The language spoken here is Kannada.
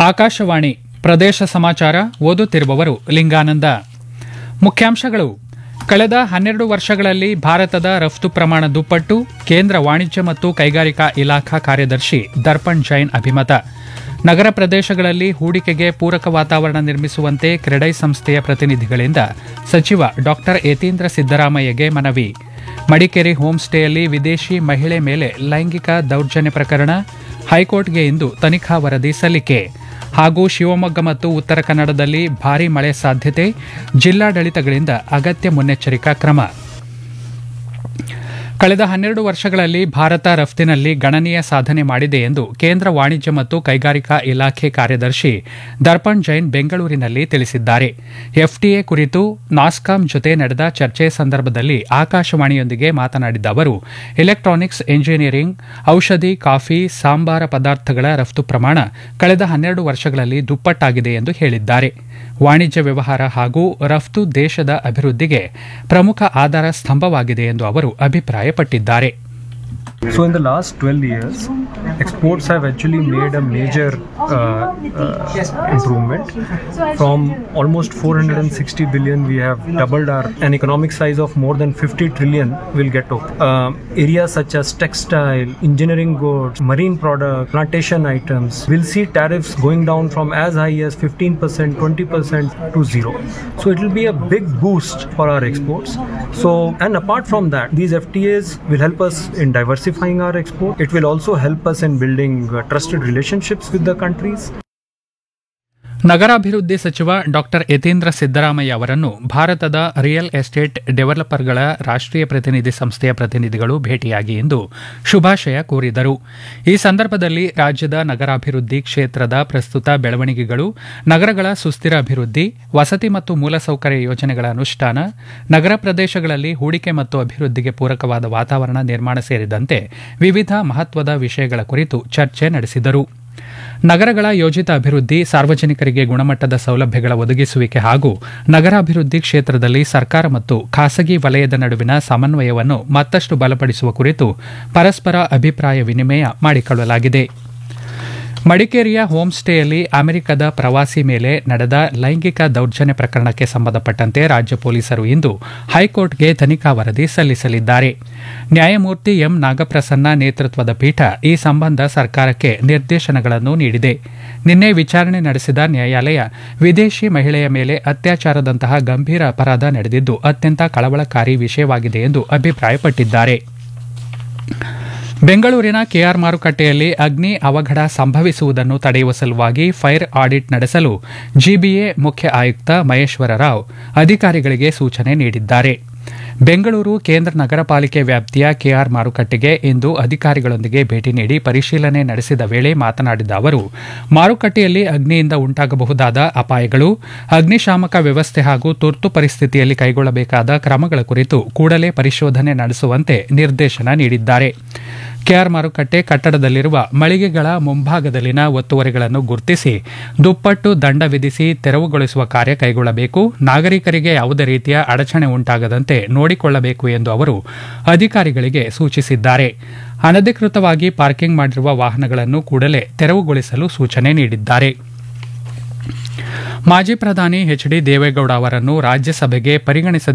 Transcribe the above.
ಆಕಾಶವಾಣಿ ಪ್ರದೇಶ ಸಮಾಚಾರ ಓದುತ್ತಿರುವವರು ಲಿಂಗಾನಂದ ಮುಖ್ಯಾಂಶಗಳು ಕಳೆದ ಹನ್ನೆರಡು ವರ್ಷಗಳಲ್ಲಿ ಭಾರತದ ರಫ್ತು ಪ್ರಮಾಣ ದುಪ್ಪಟ್ಟು ಕೇಂದ್ರ ವಾಣಿಜ್ಯ ಮತ್ತು ಕೈಗಾರಿಕಾ ಇಲಾಖಾ ಕಾರ್ಯದರ್ಶಿ ದರ್ಪಣ್ ಜೈನ್ ಅಭಿಮತ ನಗರ ಪ್ರದೇಶಗಳಲ್ಲಿ ಹೂಡಿಕೆಗೆ ಪೂರಕ ವಾತಾವರಣ ನಿರ್ಮಿಸುವಂತೆ ಕ್ರೆಡೈ ಸಂಸ್ಥೆಯ ಪ್ರತಿನಿಧಿಗಳಿಂದ ಸಚಿವ ಡಾ ಯತೀಂದ್ರ ಸಿದ್ದರಾಮಯ್ಯಗೆ ಮನವಿ ಮಡಿಕೇರಿ ಹೋಮ್ ಸ್ಟೇಯಲ್ಲಿ ವಿದೇಶಿ ಮಹಿಳೆ ಮೇಲೆ ಲೈಂಗಿಕ ದೌರ್ಜನ್ಯ ಪ್ರಕರಣ ಹೈಕೋರ್ಟ್ಗೆ ಇಂದು ತನಿಖಾ ವರದಿ ಸಲ್ಲಿಕೆ ಹಾಗೂ ಶಿವಮೊಗ್ಗ ಮತ್ತು ಉತ್ತರ ಕನ್ನಡದಲ್ಲಿ ಭಾರೀ ಮಳೆ ಸಾಧ್ಯತೆ ಜಿಲ್ಲಾಡಳಿತಗಳಿಂದ ಅಗತ್ಯ ಮುನ್ನೆಚ್ಚರಿಕಾ ಕ್ರಮ ಕಳೆದ ಹನ್ನೆರಡು ವರ್ಷಗಳಲ್ಲಿ ಭಾರತ ರಫ್ತಿನಲ್ಲಿ ಗಣನೀಯ ಸಾಧನೆ ಮಾಡಿದೆ ಎಂದು ಕೇಂದ್ರ ವಾಣಿಜ್ಯ ಮತ್ತು ಕೈಗಾರಿಕಾ ಇಲಾಖೆ ಕಾರ್ಯದರ್ಶಿ ದರ್ಪಣ್ ಜೈನ್ ಬೆಂಗಳೂರಿನಲ್ಲಿ ತಿಳಿಸಿದ್ದಾರೆ ಎಫ್ಟಿಎ ಕುರಿತು ನಾಸ್ಕಾಂ ಜೊತೆ ನಡೆದ ಚರ್ಚೆ ಸಂದರ್ಭದಲ್ಲಿ ಆಕಾಶವಾಣಿಯೊಂದಿಗೆ ಮಾತನಾಡಿದ ಅವರು ಎಲೆಕ್ಟ್ರಾನಿಕ್ಸ್ ಎಂಜಿನಿಯರಿಂಗ್ ಔಷಧಿ ಕಾಫಿ ಸಾಂಬಾರ ಪದಾರ್ಥಗಳ ರಫ್ತು ಪ್ರಮಾಣ ಕಳೆದ ಹನ್ನೆರಡು ವರ್ಷಗಳಲ್ಲಿ ದುಪ್ಪಟ್ಟಾಗಿದೆ ಎಂದು ಹೇಳಿದ್ದಾರೆ ವಾಣಿಜ್ಯ ವ್ಯವಹಾರ ಹಾಗೂ ರಫ್ತು ದೇಶದ ಅಭಿವೃದ್ಧಿಗೆ ಪ್ರಮುಖ ಆಧಾರ ಸ್ತಂಭವಾಗಿದೆ ಎಂದು ಅವರು ಅಭಿಪ್ರಾಯಪಟ್ಟಿದ್ದಾರೆ So in the last 12 years, exports have actually made a major uh, uh, improvement. From almost 460 billion, we have doubled our an economic size of more than 50 trillion. Will get to uh, areas such as textile, engineering goods, marine products, plantation items. We'll see tariffs going down from as high as 15%, 20% to zero. So it will be a big boost for our exports. So and apart from that, these FTAs will help us in diversifying our export. It will also help us in building uh, trusted relationships with the countries. ನಗರಾಭಿವೃದ್ಧಿ ಸಚಿವ ಡಾ ಯತೀಂದ್ರ ಸಿದ್ದರಾಮಯ್ಯ ಅವರನ್ನು ಭಾರತದ ರಿಯಲ್ ಎಸ್ಟೇಟ್ ಡೆವಲಪರ್ಗಳ ರಾಷ್ಟ್ರೀಯ ಪ್ರತಿನಿಧಿ ಸಂಸ್ಥೆಯ ಪ್ರತಿನಿಧಿಗಳು ಭೇಟಿಯಾಗಿ ಇಂದು ಶುಭಾಶಯ ಕೋರಿದರು ಈ ಸಂದರ್ಭದಲ್ಲಿ ರಾಜ್ಯದ ನಗರಾಭಿವೃದ್ಧಿ ಕ್ಷೇತ್ರದ ಪ್ರಸ್ತುತ ಬೆಳವಣಿಗೆಗಳು ನಗರಗಳ ಸುಸ್ಥಿರ ಅಭಿವೃದ್ಧಿ ವಸತಿ ಮತ್ತು ಮೂಲಸೌಕರ್ಯ ಯೋಜನೆಗಳ ಅನುಷ್ಠಾನ ನಗರ ಪ್ರದೇಶಗಳಲ್ಲಿ ಹೂಡಿಕೆ ಮತ್ತು ಅಭಿವೃದ್ಧಿಗೆ ಪೂರಕವಾದ ವಾತಾವರಣ ನಿರ್ಮಾಣ ಸೇರಿದಂತೆ ವಿವಿಧ ಮಹತ್ವದ ವಿಷಯಗಳ ಕುರಿತು ಚರ್ಚೆ ನಡೆಸಿದರು ನಗರಗಳ ಯೋಜಿತ ಅಭಿವೃದ್ಧಿ ಸಾರ್ವಜನಿಕರಿಗೆ ಗುಣಮಟ್ಟದ ಸೌಲಭ್ಯಗಳ ಒದಗಿಸುವಿಕೆ ಹಾಗೂ ನಗರಾಭಿವೃದ್ಧಿ ಕ್ಷೇತ್ರದಲ್ಲಿ ಸರ್ಕಾರ ಮತ್ತು ಖಾಸಗಿ ವಲಯದ ನಡುವಿನ ಸಮನ್ವಯವನ್ನು ಮತ್ತಷ್ಟು ಬಲಪಡಿಸುವ ಕುರಿತು ಪರಸ್ಪರ ಅಭಿಪ್ರಾಯ ವಿನಿಮಯ ಮಾಡಿಕೊಳ್ಳಲಾಗಿದೆ ಮಡಿಕೇರಿಯ ಹೋಮ್ ಸ್ಟೇಯಲ್ಲಿ ಅಮೆರಿಕದ ಪ್ರವಾಸಿ ಮೇಲೆ ನಡೆದ ಲೈಂಗಿಕ ದೌರ್ಜನ್ಯ ಪ್ರಕರಣಕ್ಕೆ ಸಂಬಂಧಪಟ್ಟಂತೆ ರಾಜ್ಯ ಪೊಲೀಸರು ಇಂದು ಹೈಕೋರ್ಟ್ಗೆ ತನಿಖಾ ವರದಿ ಸಲ್ಲಿಸಲಿದ್ದಾರೆ ನ್ಯಾಯಮೂರ್ತಿ ಎಂ ನಾಗಪ್ರಸನ್ನ ನೇತೃತ್ವದ ಪೀಠ ಈ ಸಂಬಂಧ ಸರ್ಕಾರಕ್ಕೆ ನಿರ್ದೇಶನಗಳನ್ನು ನೀಡಿದೆ ನಿನ್ನೆ ವಿಚಾರಣೆ ನಡೆಸಿದ ನ್ಯಾಯಾಲಯ ವಿದೇಶಿ ಮಹಿಳೆಯ ಮೇಲೆ ಅತ್ಯಾಚಾರದಂತಹ ಗಂಭೀರ ಅಪರಾಧ ನಡೆದಿದ್ದು ಅತ್ಯಂತ ಕಳವಳಕಾರಿ ವಿಷಯವಾಗಿದೆ ಎಂದು ಅಭಿಪ್ರಾಯಪಟ್ಟಿದ್ದಾರೆ ಬೆಂಗಳೂರಿನ ಕೆಆರ್ ಮಾರುಕಟ್ಟೆಯಲ್ಲಿ ಅಗ್ನಿ ಅವಘಡ ಸಂಭವಿಸುವುದನ್ನು ತಡೆಯುವ ಸಲುವಾಗಿ ಫೈರ್ ಆಡಿಟ್ ನಡೆಸಲು ಜಿಬಿಎ ಮುಖ್ಯ ಆಯುಕ್ತ ಮಹೇಶ್ವರ ರಾವ್ ಅಧಿಕಾರಿಗಳಿಗೆ ಸೂಚನೆ ನೀಡಿದ್ದಾರೆ ಬೆಂಗಳೂರು ಕೇಂದ್ರ ನಗರ ಪಾಲಿಕೆ ವ್ಯಾಪ್ತಿಯ ಕೆಆರ್ ಮಾರುಕಟ್ಟೆಗೆ ಇಂದು ಅಧಿಕಾರಿಗಳೊಂದಿಗೆ ಭೇಟಿ ನೀಡಿ ಪರಿಶೀಲನೆ ನಡೆಸಿದ ವೇಳೆ ಮಾತನಾಡಿದ ಅವರು ಮಾರುಕಟ್ಟೆಯಲ್ಲಿ ಅಗ್ನಿಯಿಂದ ಉಂಟಾಗಬಹುದಾದ ಅಪಾಯಗಳು ಅಗ್ನಿಶಾಮಕ ವ್ಯವಸ್ಥೆ ಹಾಗೂ ತುರ್ತು ಪರಿಸ್ಥಿತಿಯಲ್ಲಿ ಕೈಗೊಳ್ಳಬೇಕಾದ ಕ್ರಮಗಳ ಕುರಿತು ಕೂಡಲೇ ಪರಿಶೋಧನೆ ನಡೆಸುವಂತೆ ನಿರ್ದೇಶನ ನೀಡಿದ್ದಾರೆ ಕೆಆರ್ ಮಾರುಕಟ್ಟೆ ಕಟ್ಟಡದಲ್ಲಿರುವ ಮಳಿಗೆಗಳ ಮುಂಭಾಗದಲ್ಲಿನ ಒತ್ತುವರಿಗಳನ್ನು ಗುರುತಿಸಿ ದುಪ್ಪಟ್ಟು ದಂಡ ವಿಧಿಸಿ ತೆರವುಗೊಳಿಸುವ ಕಾರ್ಯ ಕೈಗೊಳ್ಳಬೇಕು ನಾಗರಿಕರಿಗೆ ಯಾವುದೇ ರೀತಿಯ ಅಡಚಣೆ ಉಂಟಾಗದಂತೆ ನೋಡಿಕೊಳ್ಳಬೇಕು ಎಂದು ಅವರು ಅಧಿಕಾರಿಗಳಿಗೆ ಸೂಚಿಸಿದ್ದಾರೆ ಅನಧಿಕೃತವಾಗಿ ಪಾರ್ಕಿಂಗ್ ಮಾಡಿರುವ ವಾಹನಗಳನ್ನು ಕೂಡಲೇ ತೆರವುಗೊಳಿಸಲು ಸೂಚನೆ ನೀಡಿದ್ದಾರೆ ಮಾಜಿ ಪ್ರಧಾನಿ ಎಚ್ ಡಿ ದೇವೇಗೌಡ ಅವರನ್ನು ರಾಜ್ಯಸಭೆಗೆ ಪರಿಗಣಿಸದ